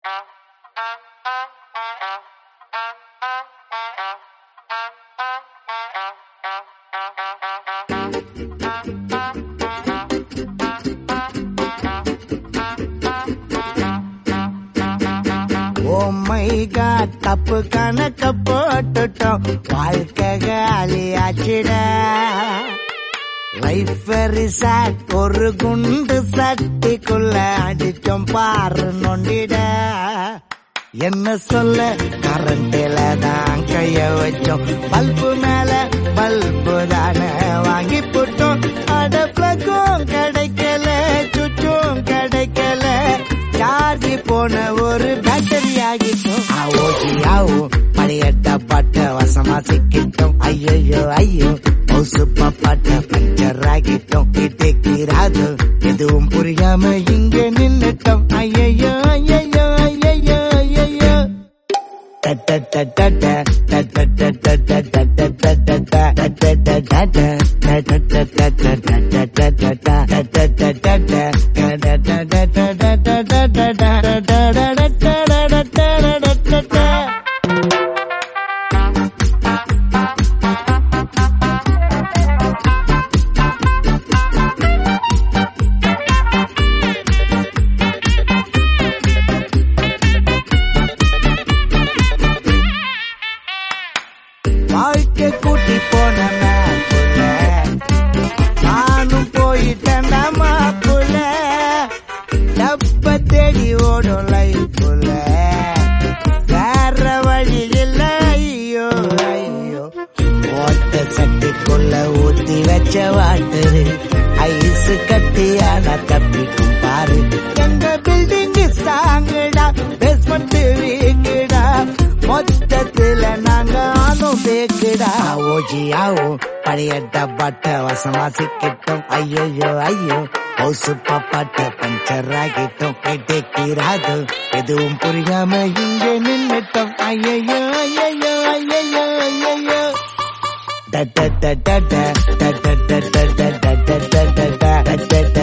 oh my God தப்பு கணக்க போட்டுட்டோம் வாழ்க்கை காலியாச்சிடா லைஃப் வெரி சாட் ஒரு குண்டு சட்டிக்குள்ள அடிச்சோம் பாரு நொண்டிட என்ன சொல்ல கரண்டில தான் கைய வச்சோம் பல்பு மேல பல்பு தானே வாங்கி போட்டோம் அடப்பக்கும் கிடைக்கல சுச்சும் கிடைக்கல சார்ஜ் போன ஒரு பேட்டரி ஆகிட்டோம் ஆவோசி ஆவோ பழையட்ட பாட்ட வசமா சிக்கிட்டோம் ஐயோ ஐயோ மவுசு பாப்பாட்ட பஞ்சர் ஆகிட்டோம் இட்டேக்கிறாது எதுவும் புரியாம இங்க நின்னுட்டோம் ஐயோ ஐயோ ஐயோ ஐயோ வாழ்க்கை கூட்டி போன மேப்புல நானும் போயிட்டேன்டா மாப்புல டப்ப தேடி ஓடும் லைஃப்ல வேற வழி இல்ல ஐயோ ஐயோ ஓட்ட சட்டிக்குள்ள ஊத்தி வச்ச வாட்டுது ஐஸ் கட்டியான தப்பிக்கும் பாரு எங்க பில்டிங் ஸ்ட்ராங்குடா பேஸ்மெண்ட் வீக்குடா மொத்தத்துல நாங்க ஆனும் பேக்குடா ஓஜி ஆவோ பழைய டப்பாட்ட வசமா சிக்கிட்டோம் ஐயோ ஐயோ ஹவுசு பாப்பாட்ட பஞ்சர் ஆகிட்டோம் கேட்டேக்கிறாது எதுவும் புரியாம இங்க நின்னுட்டோம் ஐயோ ஐயோ ஐயோ ஐயோ da da da da da da da da da da da da da da da da